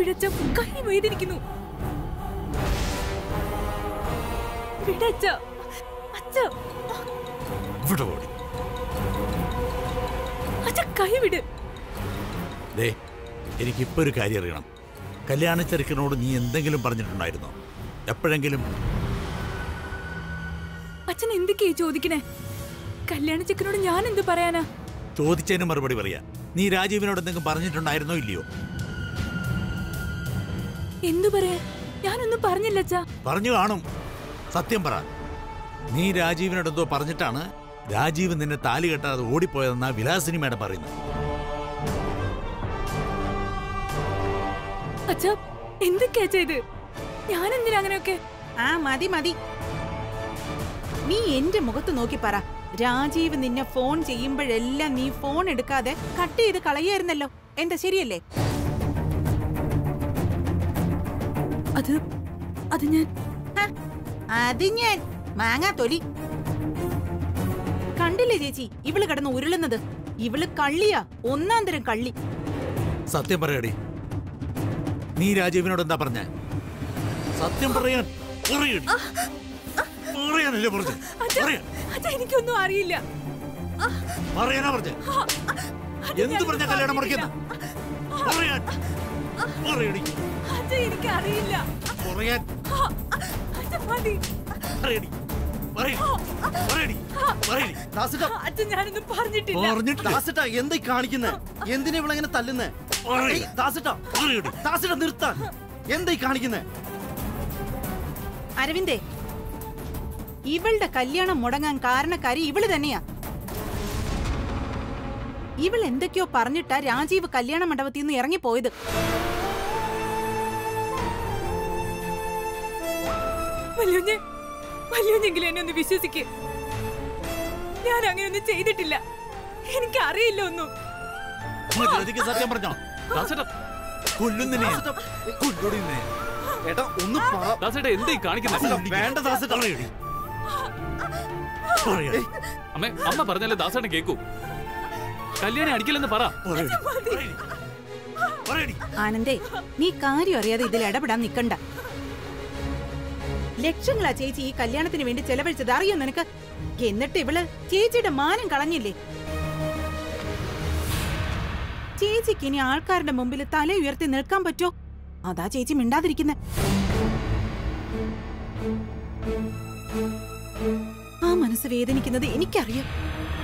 വിടച്ച കൈ വേദനിക്കുന്നു വിടച്ച അച്ഛ ഇവിടെ ഓടി അച്ഛ കൈ വിട് ദേ എനിക്കിപ്പോ ഒരു കാര്യം അറിയണം കല്യാണ ചെറുക്കനോട് നീ എന്തെങ്കിലും പറഞ്ഞിട്ടുണ്ടായിരുന്നോ എപ്പോഴെങ്കിലും അച്ഛൻ എന്തൊക്കെയാ ചോദിക്കണേ കല്യാണ ചെക്കനോട് ഞാൻ എന്ത് പറയാനാ ചോദിച്ചതിന് മറുപടി പറയാ നീ രാജീവിനോട് എന്തെങ്കിലും പറഞ്ഞിട്ടുണ്ടായിരുന്നോ ഇല്ലയോ എന്തു പറയാ ഞാനൊന്നും പറഞ്ഞില്ല അച്ഛാ പറഞ്ഞു കാണും സത്യം പറ നീ രാജീവിനോട് എന്തോ പറഞ്ഞിട്ടാണ് രാജീവ് നിന്നെ താലി കെട്ടാതെ ഓടിപ്പോയതെന്നാ വിലാസിനി മേഡം പറയുന്നത് അച്ഛാ എന്തൊക്കെയാ ചെയ്ത് ഞാൻ എന്തിനാ അങ്ങനെയൊക്കെ ആ മതി മതി നീ എന്റെ മുഖത്ത് നോക്കി പറ രാജീവ് നിന്നെ ഫോൺ ചെയ്യുമ്പോഴെല്ലാം നീ ഫോൺ എടുക്കാതെ കട്ട് ചെയ്ത് കളയായിരുന്നല്ലോ എന്താ ശരിയല്ലേ അത് അത് ഞാൻ ഹ, അത് ഞാൻ മാങ്ങാ തൊലി കണ്ടില്ലേ ചേച്ചി ഇവള് കിടന്ന് ഉരുളുന്നത് ഇവള് കള്ളിയാ ഒന്നാം തരം കള്ളി സത്യം പറയടി നീ രാജീവിനോട് എന്താ പറഞ്ഞ സത്യം പറയാൻ പറയടി. പറയാനല്ലേ പറഞ്ഞു പറയാൻ അച്ഛാ എനിക്കൊന്നും അറിയില്ല പറയാനാ പറഞ്ഞ അത് എന്ത് ഞാനൊന്നും പറഞ്ഞ കല്യാണം മുടക്കുന്ന പറയാൻ പറയടി അച്ഛാ എനിക്ക് അറിയില്ല പറയാൻ അച്ഛാ മതി പറയടി പറയടി പറയടി പറയടി ദാസിട്ടാ അച്ഛൻ ഞാനൊന്നും പറഞ്ഞിട്ടില്ല പറഞ്ഞിട്ടില്ല ദാസിട്ടാ എന്തായി കാണിക്കുന്നേ എന്തിനാ ഇവളെങ്ങനെ തല്ലുന്നേ പറയടി. ഏയ്, ദാസിട്ടാ പറയടി ദാസിട്ടാ നിർത്താൻ എന്തായി കാണിക്കുന്നേ അരവിന്ദേ ഇവളുടെ കല്യാണം മുടങ്ങാൻ കാരണക്കാരി ഇവള് തന്നെയാ ഇവൾ എന്തൊക്കെയോ പറഞ്ഞിട്ടാ രാജീവ് കല്യാണ മണ്ഡപത്തിൽ നിന്ന് ഇറങ്ങിപ്പോയത് വല്യോഞ്ഞെ വല്യോഞ്ഞെങ്കിലും എന്നെ ഒന്ന് വിശ്വസിക്ക് ഞാൻ അങ്ങനെയൊന്നും ചെയ്തിട്ടില്ല എനിക്ക് അറിയില്ല ഒന്നും മര്യാദയ്ക്ക് സത്യം പറഞ്ഞോ ദാസേട്ടാ കൊല്ലുന്നില്ലേ കൊല്ലോടി നിന്നെ ഏട്ടാ ഒന്ന് പറ ദാസേട്ടാ എന്തേ കാണിക്കുന്നത് ദാസിട്ടാ, വേണ്ട ദാസിട്ടാ പറയടി പറയടി അമ്മേ അമ്മ പറഞ്ഞാലേ ദാസേട്ടൻ കേക്കൂ കല്യാണി അടിക്കില്ലെന്ന് പറ പറയടി പറയടി പറയടി ആനന്ദേ നീ കാര്യം അറിയാതെ ഇതിൽ ഇടപെടാൻ നിക്കണ്ട ലക്ഷങ്ങളാ ചേച്ചി ഈ കല്യാണത്തിന് വേണ്ടി ചെലവഴിച്ചത് അറിയോ നിനക്ക് എന്നിട്ട് ഇവള് ചേച്ചിയുടെ മാനം കളഞ്ഞില്ലേ ചേച്ചിക്ക് ഇനി ആൾക്കാരുടെ മുമ്പിൽ തല ഉയർത്തി നിൽക്കാൻ പറ്റോ അതാ ചേച്ചി മിണ്ടാതിരിക്കുന്നെ ആ മനസ്സ് വേദനിക്കുന്നത് എനിക്കറിയാം